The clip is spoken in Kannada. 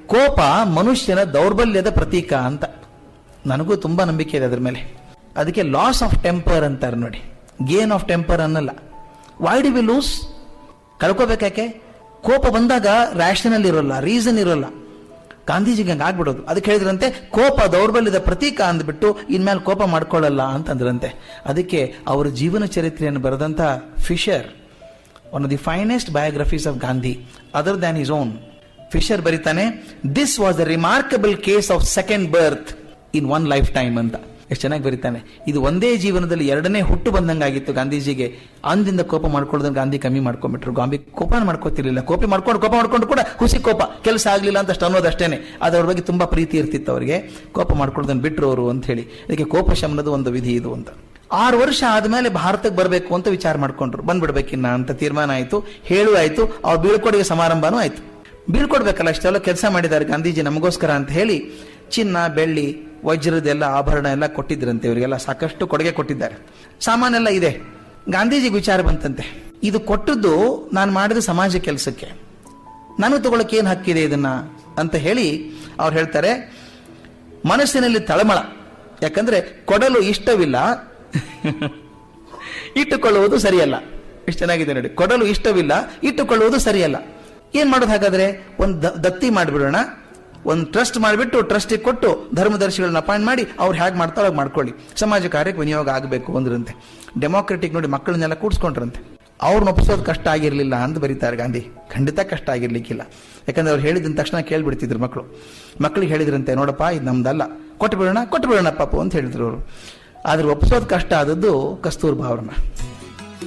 ಕೋಪ ಮನುಷ್ಯನ ದೌರ್ಬಲ್ಯದ ಪ್ರತೀಕ ಅಂತ ನನಗೂ ತುಂಬಾ ನಂಬಿಕೆ ಇದೆ ಅದ್ರ ಮೇಲೆ ಅದಕ್ಕೆ ಲಾಸ್ ಆಫ್ ಟೆಂಪರ್ ಅಂತಾರೆ ನೋಡಿ ಗೇನ್ ಆಫ್ ಟೆಂಪರ್ ಅನ್ನಲ್ಲ ವೈ ಡಿ ವಿ ಲೂಸ್ ಕಳ್ಕೋಬೇಕಾಕೆ ಕೋಪ ಬಂದಾಗ ರ್ಯಾಷನಲ್ ಇರೋಲ್ಲ ರೀಸನ್ ಇರೋಲ್ಲ ಗಾಂಧೀಜಿಗೆ ಹಂಗೆ ಆಗ್ಬಿಡೋದು ಅದಕ್ಕೆ ಹೇಳಿದ್ರಂತೆ ಕೋಪ ದೌರ್ಬಲ್ಯದ ಪ್ರತೀಕ ಅಂದ್ಬಿಟ್ಟು ಇನ್ಮೇಲೆ ಕೋಪ ಮಾಡ್ಕೊಳ್ಳಲ್ಲ ಅಂತಂದ್ರಂತೆ ಅದಕ್ಕೆ ಅವರ ಜೀವನ ಚರಿತ್ರೆಯನ್ನು ಬರೆದಂಥ Fischer one of the finest biographies of Gandhi other than his own Fischer ಬರೀತಾನೆ this was the remarkable case of second birth in one lifetime ಅಂತ ಎಷ್ಟು ಚೆನ್ನಾಗಿ ಬರೀತಾನೆ ಇದು ಒಂದೇ ಜೀವನದಲ್ಲಿ ಎರಡನೇ ಹುಟ್ಟು ಬಂದಂಗಾಗಿತ್ತು ಗಾಂಧೀಜಿಗೆ ಅಂದಿಂದ ಕೋಪ ಮಾಡ್ಕೊಳ್ಳೋದನ್ನ ಗಾಂಧಿ ಕಮ್ಮಿ ಮಾಡ್ಕೊಂಡ್ಬಿಟ್ರು ಗಾಂಧಿ ಕೋಪ ಮಾಡ್ಕೋತಿರ್ಲಿಲ್ಲ ಕೋಪ ಮಾಡ್ಕೊಂಡು ಕೋಪ ಮಾಡ್ಕೊಂಡು ಕೂಡ ಖುಷಿ ಕೋಪ ಕೆಲಸ ಆಗ್ಲಿಲ್ಲ ಅಂತ ಅಷ್ಟು ಅನ್ನೋದಷ್ಟೇನೆ ಅದು ಅವ್ರ ಬಗ್ಗೆ ತುಂಬಾ ಪ್ರೀತಿ ಇರ್ತಿತ್ತು ಅವರಿಗೆ ಕೋಪ ಮಾಡ್ಕೊಳ್ಳೋದನ್ನ ಬಿಟ್ರು ಅವರು ಅಂತ ಹೇಳಿ ಅದಕ್ಕೆ ಕೋಪ ಶಮನದ ಒಂದು ವಿಧಿ ಇದು ಅಂತ ಆರು ವರ್ಷ ಆದ್ಮೇಲೆ ಭಾರತಕ್ಕೆ ಬರಬೇಕು ಅಂತ ವಿಚಾರ ಮಾಡ್ಕೊಂಡ್ರು ಬಂದ್ಬಿಡ್ಬೇಕಿನ್ನ ಅಂತ ತೀರ್ಮಾನ ಆಯ್ತು ಹೇಳು ಆಯ್ತು ಅವ್ರ ಬೀಳ್ಕೊಡುಗೆ ಸಮಾರಂಭನೂ ಆಯ್ತು ಬೀಳ್ಕೊಡ್ಬೇಕಲ್ಲ ಅಷ್ಟೆಲ್ಲ ಕೆಲಸ ಮಾಡಿದ್ದಾರೆ ಗಾಂಧೀಜಿ ನಮಗೋಸ್ಕರ ಅಂತ ಹೇಳಿ ಚಿನ್ನ ಬೆಳ್ಳಿ ವಜ್ರದೆಲ್ಲ ಆಭರಣ ಎಲ್ಲ ಕೊಟ್ಟಿದ್ರಂತೆ ಇವರಿಗೆಲ್ಲ ಸಾಕಷ್ಟು ಕೊಡುಗೆ ಕೊಟ್ಟಿದ್ದಾರೆ ಸಾಮಾನೆಲ್ಲ ಇದೆ ಗಾಂಧೀಜಿಗೆ ವಿಚಾರ ಬಂತಂತೆ ಇದು ಕೊಟ್ಟದ್ದು ನಾನು ಮಾಡಿದ ಸಮಾಜ ಕೆಲಸಕ್ಕೆ ನಾನು ತಗೊಳಕ್ಕೆ ಏನು ಹಕ್ಕಿದೆ ಇದನ್ನ ಅಂತ ಹೇಳಿ ಅವ್ರು ಹೇಳ್ತಾರೆ ಮನಸ್ಸಿನಲ್ಲಿ ತಳಮಳ ಯಾಕಂದ್ರೆ ಕೊಡಲು ಇಷ್ಟವಿಲ್ಲ ಇಟ್ಟುಕೊಳ್ಳುವುದು ಸರಿಯಲ್ಲ ಎಷ್ಟು ಚೆನ್ನಾಗಿದೆ ನೋಡಿ ಕೊಡಲು ಇಷ್ಟವಿಲ್ಲ ಇಟ್ಟುಕೊಳ್ಳುವುದು ಸರಿಯಲ್ಲ ಏನ್ ಮಾಡೋದು ಹಾಗಾದ್ರೆ ಒಂದು ದ- ದತ್ತಿ ಮಾಡಿಬಿಡೋಣ ಒಂದು ಟ್ರಸ್ಟ್ ಮಾಡಿಬಿಟ್ಟು ಟ್ರಸ್ಟಿಗೆ ಕೊಟ್ಟು ಧರ್ಮದರ್ಶಿಗಳನ್ನ ಅಪಾಯಿಂಟ್ ಮಾಡಿ ಅವ್ರು ಹೇಗೆ ಮಾಡ್ತಾರೋ ಹಾಗೆ ಮಾಡ್ಕೊಳ್ಳಿ ಸಮಾಜ ಕಾರ್ಯಕ್ಕೆ ವಿನಿಯೋಗ ಆಗಬೇಕು ಅಂದ್ರಂತೆ ಡೆಮೋಕ್ರೆಟಿಕ್ ನೋಡಿ ಮಕ್ಕಳನ್ನೆಲ್ಲ ಕೂಡ್ಸ್ಕೊಂಡ್ರಂತೆ ಅವ್ರನ್ನ ಒಪ್ಪಿಸೋದು ಕಷ್ಟ ಆಗಿರಲಿಲ್ಲ ಅಂತ ಬರೀತಾರೆ ಗಾಂಧಿ ಖಂಡಿತ ಕಷ್ಟ ಆಗಿರ್ಲಿಕ್ಕಿಲ್ಲ ಯಾಕಂದ್ರೆ ಅವ್ರು ಹೇಳಿದ ತಕ್ಷಣ ಕೇಳ್ಬಿಡ್ತಿದ್ರು ಮಕ್ಕಳು ಮಕ್ಕಳಿಗೆ ಹೇಳಿದ್ರಂತೆ ನೋಡಪ್ಪ ಇದು ನಮ್ದಲ್ಲ ಕೊಟ್ಟು ಬಿಡೋಣ ಕೊಟ್ಟು ಬಿಡೋಣ ಪಾಪು ಅಂತ ಹೇಳಿದ್ರು ಅವರು ಆದ್ರೆ ಒಪ್ಪಿಸೋದು ಕಷ್ಟ ಆದದ್ದು ಕಸ್ತೂರ್ಬಾ ಅವ್ರನ್ನ